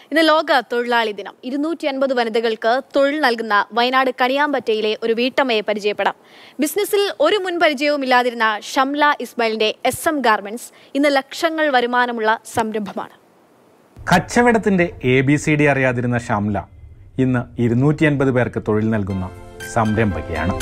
ഇന്ന് ലോക തൊഴിലാളി ദിനം ഇരുന്നൂറ്റി അൻപത് വനിതകൾക്ക് തൊഴിൽ നൽകുന്ന വയനാട് കണിയാമ്പറ്റയിലെ ഒരു വീട്ടമ്മയെ പരിചയപ്പെടാം ബിസിനസ്സിൽ ഒരു മുൻപരിചയവും ഇല്ലാതിരുന്ന ഷംല ഇസ്മായിലിന്റെ എസ് എം ഗാർമെന്റ്സ് ഇന്ന് ലക്ഷങ്ങൾ വരുമാനമുള്ള സംരംഭമാണ് കച്ചവടത്തിന്റെ എ ബി സി ഡി അറിയാതിരുന്ന ഷംല ഇന്ന് ഇരുന്നൂറ്റി അൻപത് പേർക്ക് തൊഴിൽ നൽകുന്ന സംരംഭകയാണ്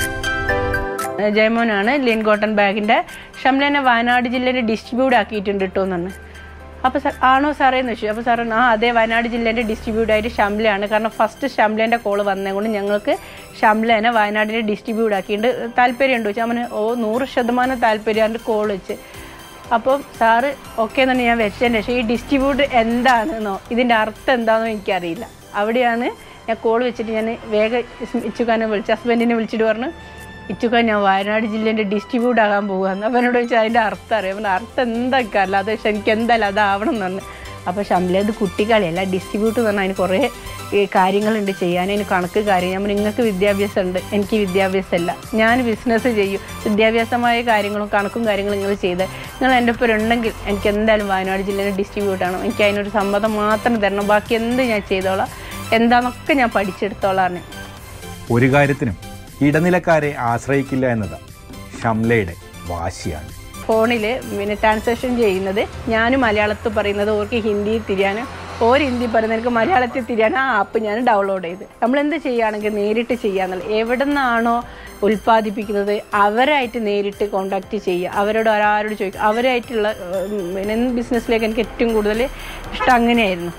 ജയമോനാണ് ലിൻ കോട്ടൺ ബാഗിൻ്റെ ഷംലേനെ വയനാട് ജില്ലയിൽ ഡിസ്ട്രിബ്യൂട്ട് ആക്കിയിട്ടുണ്ട് കേട്ടോ എന്നാണ് അപ്പോൾ സാർ ആണോ സാറേ എന്ന് വെച്ചു അപ്പോൾ സാറ് ആ അതെ വയനാട് ജില്ലേൻ്റെ ഡിസ്ട്രിബ്യൂട്ട് ആയിട്ട് ഷംലയാണ് കാരണം ഫസ്റ്റ് ഷംലേൻ്റെ കോള് വന്നതുകൊണ്ട് ഞങ്ങൾക്ക് ഷംലേനെ വയനാടിൻ്റെ ഡിസ്ട്രിബ്യൂട്ട് ആക്കിയിട്ട് താല്പര്യമുണ്ട് വെച്ചാൽ അവന് ഓ നൂറ് ശതമാനം താല്പര്യമാണ് കോൾ വെച്ച് അപ്പോൾ സാറ് ഓക്കെ എന്നാണ് ഞാൻ വെച്ചതിന് ശേഷം ഈ ഡിസ്ട്രിബ്യൂട്ട് എന്താണെന്നോ ഇതിൻ്റെ അർത്ഥം എന്താണെന്നോ എനിക്കറിയില്ല അവിടെയാണ് ഞാൻ കോൾ വെച്ചിട്ട് ഞാൻ വേഗം ഇച്ചുക്കാനെ വിളിച്ച് ഹസ്ബൻഡിനെ വിളിച്ചിട്ട് പറഞ്ഞു ഇച്ചുക്കാൻ ഞാൻ വയനാട് ജില്ലേൻ്റെ ഡിസ്ട്രിബ്യൂട്ട് ആകാൻ പോകുകയെന്ന് അപ്പോൾ എന്നോട് ചോദിച്ചാൽ അതിൻ്റെ അർത്ഥം അറിയാം അപ്പം അർത്ഥം എന്തൊക്കെ അല്ല അത് പക്ഷെ എനിക്ക് എന്തായാലും അതാവണം എന്ന് പറഞ്ഞു അപ്പോൾ ഷംല ഇത് കുട്ടികളിയല്ല ഡിസ്ട്രിബ്യൂട്ട് എന്ന് പറഞ്ഞാൽ അതിന് കുറേ ഈ കാര്യങ്ങളുണ്ട് ചെയ്യാൻ അതിന് കണക്ക് കാര്യം ഞാൻ പറഞ്ഞു, നിങ്ങൾക്ക് വിദ്യാഭ്യാസം ഉണ്ട് എനിക്ക് വിദ്യാഭ്യാസമല്ല ഞാൻ ബിസിനസ് ചെയ്യും വിദ്യാഭ്യാസമായ കാര്യങ്ങളും കണക്കും കാര്യങ്ങളും നിങ്ങൾ ചെയ്ത് നിങ്ങൾ എൻ്റെ ഒപ്പം ഉണ്ടെങ്കിൽ എനിക്ക് എന്തായാലും വയനാട് ജില്ലയിൽ ഡിസ്ട്രിബ്യൂട്ട് ആണ് എനിക്ക് അതിനൊരു സമ്മതം മാത്രം തരണം ബാക്കി എന്ത് ഞാൻ ചെയ്തോളാം എന്താണെന്നൊക്കെ ഞാൻ പഠിച്ചെടുത്തോളാം ഒരു കാര്യത്തിനും ഇടനിലക്കാരെ ആശ്രയിക്കില്ല എന്നത് ഷംലയുടെ വാശിയാണ് ഫോണിൽ പിന്നെ ട്രാൻസാക്ഷൻ ചെയ്യുന്നത് ഞാൻ മലയാളത്തിൽ പറയുന്നത് ഓർക്ക് ഹിന്ദിയിൽ തിരിയാനും ഓര് ഹിന്ദി പറയുന്നത് എനിക്ക് മലയാളത്തിൽ തിരിയാൻ ആ ആപ്പ് ഞാൻ ഡൗൺലോഡ് ചെയ്ത് നമ്മൾ എന്ത് ചെയ്യുകയാണെങ്കിൽ നേരിട്ട് ചെയ്യാന്നുള്ളത് എവിടെ നിന്നാണോ ഉൽപ്പാദിപ്പിക്കുന്നത് അവരായിട്ട് നേരിട്ട് കോണ്ടാക്ട് ചെയ്യുക അവരോട് ആരോട് ചോദിക്കുക അവരായിട്ടുള്ള ഉം, പിന്നെ ബിസിനസ്സിലേക്ക് എനിക്ക് ഏറ്റവും കൂടുതൽ ഇഷ്ടം അങ്ങനെയായിരുന്നു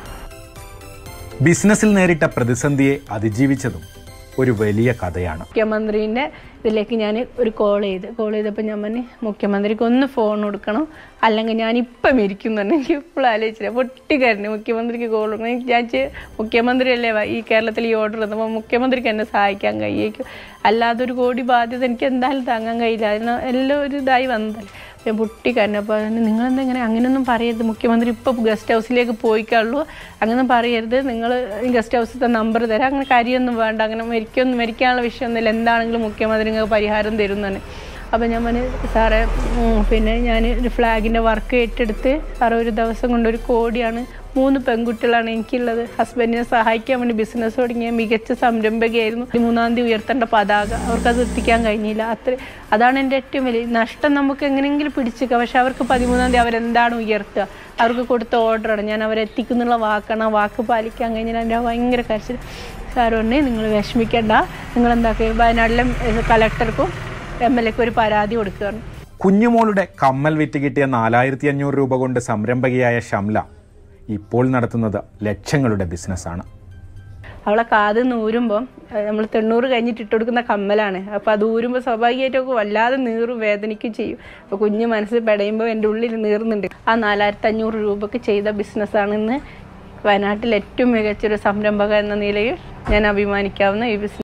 ബിസിനസ്സിൽ നേരിട്ട പ്രതിസന്ധിയെ അതിജീവിച്ചതും ഒരു വലിയ കഥയാണ് മുഖ്യമന്ത്രിൻ്റെ ഇതിലേക്ക് ഞാൻ ഒരു കോൾ ചെയ്ത് കോൾ ചെയ്തപ്പോൾ ഞാൻ പറഞ്ഞു മുഖ്യമന്ത്രിക്ക് ഒന്ന് ഫോൺ കൊടുക്കണം അല്ലെങ്കിൽ ഞാൻ ഇപ്പം ഇരിക്കും തന്നെ എനിക്ക് ഇപ്പോൾ ആലോചിച്ചില്ല പൊട്ടിക്കാരന് മുഖ്യമന്ത്രിക്ക് കോൾ കൊടുക്കണം എനിക്ക് വിചാരിച്ച് മുഖ്യമന്ത്രിയല്ലേ വ- ഈ കേരളത്തിൽ ഈ ഓർഡർ തന്നപ്പോൾ മുഖ്യമന്ത്രിക്ക് എന്നെ സഹായിക്കാൻ കഴിയേക്കും അല്ലാതെ ഒരു കോടി ബാധ്യത എനിക്ക് എന്തായാലും താങ്ങാൻ കഴിയില്ല അതിന് എല്ലാം ഒരു ഇതായി വന്നതല്ലേ ഞാൻ പൊട്ടിക്കാരൻ അപ്പോൾ നിങ്ങളെന്താ ഇങ്ങനെ അങ്ങനെയൊന്നും പറയരുത് മുഖ്യമന്ത്രി ഇപ്പോൾ ഗസ്റ്റ് ഹൗസിലേക്ക് പോയിക്കാളുള്ളൂ അങ്ങനെയൊന്നും പറയരുത് നിങ്ങൾ ഗസ്റ്റ് ഹൗസിലത്തെ നമ്പർ തരാം അങ്ങനെ കാര്യമൊന്നും വേണ്ട അങ്ങനെ മരിക്കൊന്നും മരിക്കാനുള്ള വിഷയമൊന്നുമില്ല എന്താണെങ്കിലും മുഖ്യമന്ത്രി നിങ്ങൾക്ക് പരിഹാരം തരും തന്നെ അപ്പോൾ ഞാൻ പറഞ്ഞു സാറേ ഉം, പിന്നെ ഞാൻ ഒരു ഫ്ലാഗിൻ്റെ വർക്ക് ഏറ്റെടുത്ത് സാറേ ഒരു ദിവസം കൊണ്ട് ഒരു കോടിയാണ് മൂന്ന് പെൺകുട്ടികളാണ് എനിക്കുള്ളത് ഹസ്ബൻഡിനെ സഹായിക്കാൻ വേണ്ടി ബിസിനസ് തുടങ്ങിയ മികച്ച സംരംഭകയായിരുന്നു ഈ മൂന്നാം തീയതി ഉയർത്തേണ്ട പതാക അവർക്കത് എത്തിക്കാൻ കഴിഞ്ഞില്ല അത്ര അതാണ് എൻ്റെ ഏറ്റവും വലിയ നഷ്ടം നമുക്ക് എങ്ങനെയെങ്കിലും പിടിച്ചേക്കാം പക്ഷെ അവർക്ക് പതിമൂന്നാം തീയതി അവരെന്താണ് ഉയർത്തുക അവർക്ക് കൊടുത്ത ഓർഡറാണ് ഞാൻ അവരെ എത്തിക്കുന്നുള്ള വാക്കാണ് ആ വാക്ക് പാലിക്കാൻ കഴിഞ്ഞാൽ എൻ്റെ ഭയങ്കര കരച്ചിൽ സാർ പറഞ്ഞു നിങ്ങൾ വിഷമിക്കേണ്ട നിങ്ങൾ എന്താക്കുക വയനാട്ടിലെ കളക്ടർക്കും എം എൽ എക്കും ഒരു പരാതി കൊടുക്കുകയാണ് കുഞ്ഞുമോളുടെ കമ്മൽ വിറ്റ് കിട്ടിയ നാലായിരത്തി അഞ്ഞൂറ് രൂപ കൊണ്ട് സംരംഭകയായ ഷംല ഇപ്പോൾ നടത്തുന്നത് ലക്ഷങ്ങളുടെ ബിസിനസ്സാണ് അവളെ കാത് നൂരുമ്പം നമ്മൾ തൊണ്ണൂറ് കഴിഞ്ഞിട്ട് ഇട്ട് കൊടുക്കുന്ന കമ്മലാണ് അപ്പോൾ അത് ഊരുമ്പോൾ സ്വാഭാവികമായിട്ടൊക്കെ വല്ലാതെ നീറും വേദനിക്കുകയും ചെയ്യും അപ്പോൾ കുഞ്ഞ് മനസ്സിൽ പെടയുമ്പോൾ എൻ്റെ ഉള്ളിൽ നീറുന്നുണ്ട് ആ നാലായിരത്തി അഞ്ഞൂറ് രൂപക്ക് ചെയ്ത ബിസിനസ്സാണ് ഇന്ന് വയനാട്ടിൽ ഏറ്റവും മികച്ചൊരു സംരംഭക എന്ന നിലയിൽ ഞാൻ അഭിമാനിക്കാവുന്ന ഈ ബിസിനസ്